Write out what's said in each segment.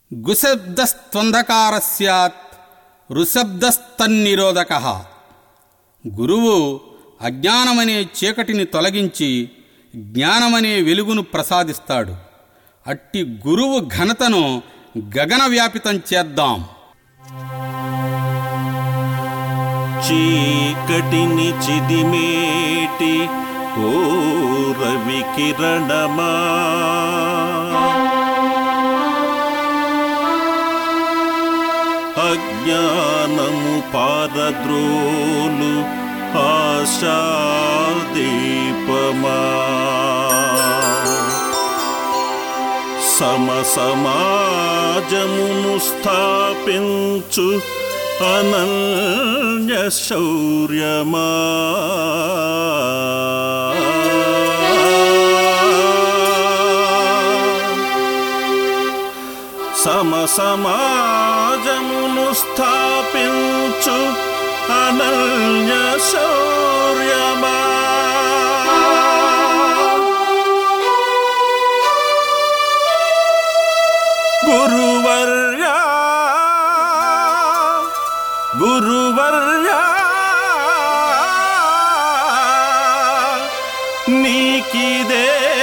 గుశబ్దస్త్వంధకార స్యాత్ రుశబ్దస్తన్నిరోధక గురువు అజ్ఞానమనే చీకటిని తొలగించి జ్ఞానమనే వెలుగును ప్రసాదిస్తాడు అట్టి గురువు ఘనతను గగన వ్యాపితం చేద్దాం చీకటిని చిదిమేటి ఓ రవి కిరణమా అజ్ఞానము పారద్రోలు ఆశాదీపమా సమ సమాజమును స్థాపించు అనన్య శౌర్యమా సమ సమాజమును స్థాపించు అనన్య శౌర్యమా గురువర్యా గురువర్యా నీకిదే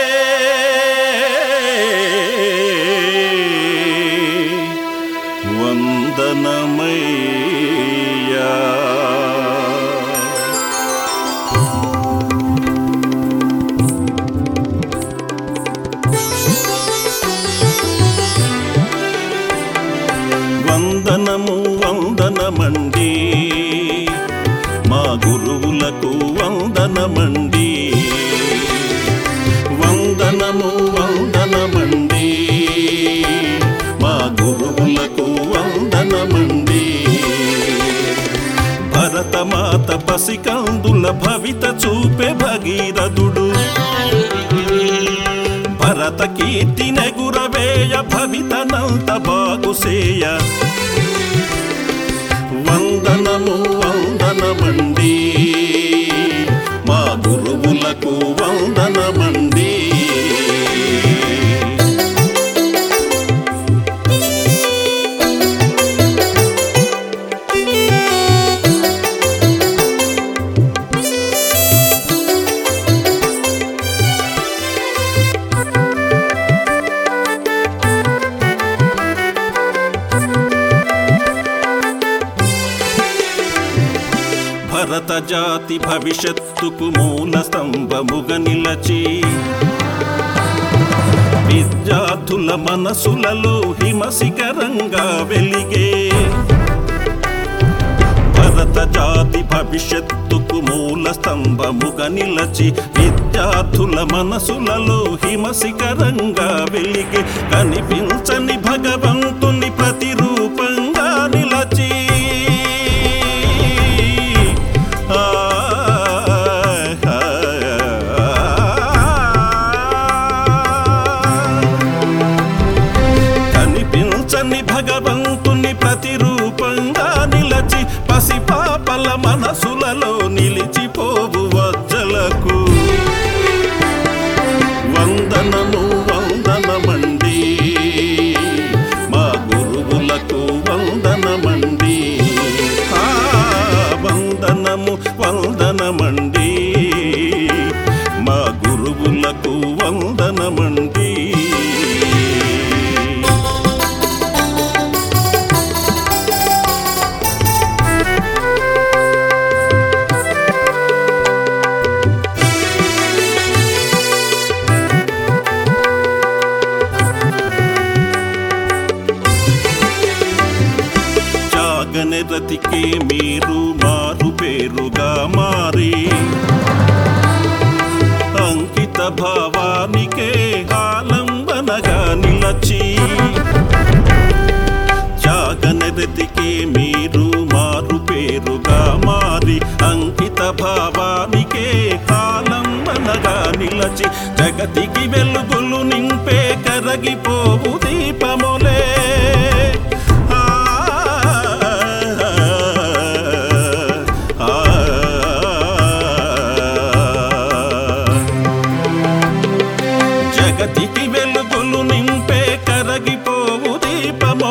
వందనమయ్యా వందనము వందనమండి మా గురువులకు వందనమండి వందనము వందనమండి మా గురువులకు వందనమండి భరతమాత పసికందుల భవిత చూపే భగీరథుడు భరత కీర్తి నెగురవేయ భవితనంత బాగుసేయ వందనము వందనమండి మా గురువులకు వందనమండి భరత జాతి భవిష్యత్తుకు మూల స్తంభముగ నిలచి విద్యార్థుల మనసులలో హిమశిఖరంగా వెలిగే భరత జాతి భవిష్యత్తుకు మూల స్తంభముగ నిలచి విద్యార్థుల మనసులలో హిమశిఖరంగా వెలిగే కనిపించని భగవంతుని ప్రతిరూపంగా నిలచి ఆ, కనిపించని భగవంతుని ప్రతిరూపంగా నిలచి పసిపాపల మనసులలో నిలిచిపోవు వజ్జలకు వందనము వందనమండి మా గురువులకు వందనమండి ఆ, వందనము వందనమండి మా గురువులకు వందనమండి జాగని రతికే మీరు మారు పేరుగా మారి అంకిత భావానికే ఆలంబనగా నిలచి జాగని రతికే మీరు మారు పేరుగా మారి అంకిత భావానికే ఆలంబనగా నిలచి జగతికి వెలుగులు నింపే కరగిపోవు దీపములే ఆ, ఆ, జగతికి వెలుగులు నింపే కరగిపోవు దీపము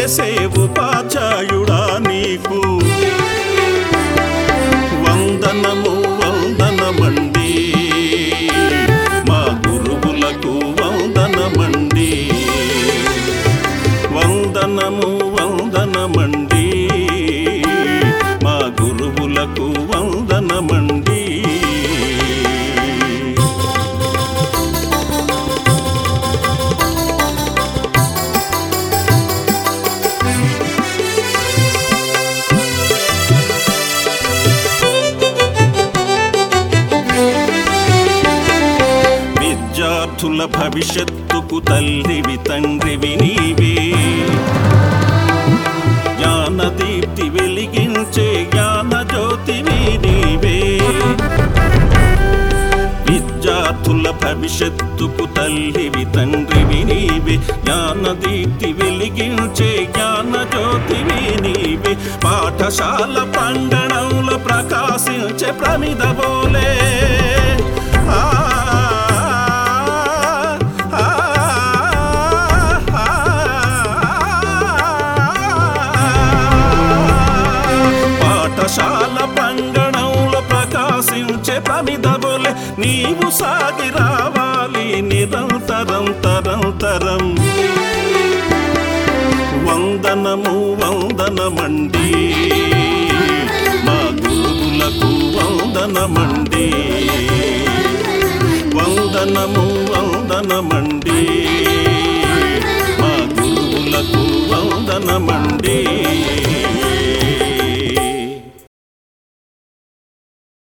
చేసే ఉపాధ్యాయుడా నీకు వందనము వందనమండి మా గురువులకు వందనమండి వందనము వందనమండి మా గురువులకు వందనమండి విద్యార్థుల భవిష్యత్తుకు తల్లివి తండ్రివి నీవే జ్ఞానదీప్తి వెలిగించే జ్ఞాన జ్యోతివి నీవే విద్యార్థుల భవిష్యత్తుకు తల్లివి తండ్రివి నీవే జ్ఞానదీప్తి వెలిగించే జ్ఞాన జ్యోతివి నీవే పాఠశాల పంగణంలో ప్రకాశించే ప్రమిదబోలే ఆ ఆ, పాఠశాల పంగణంలో ప్రకాశించే ప్రమిదబోలే నీవు సాగి రావాలి నిరంతరం తరం తరం వందనము వందనమండి మా గురువులకు వందనమండి వందనము వందనమండి మా గురువులకు వందనమండి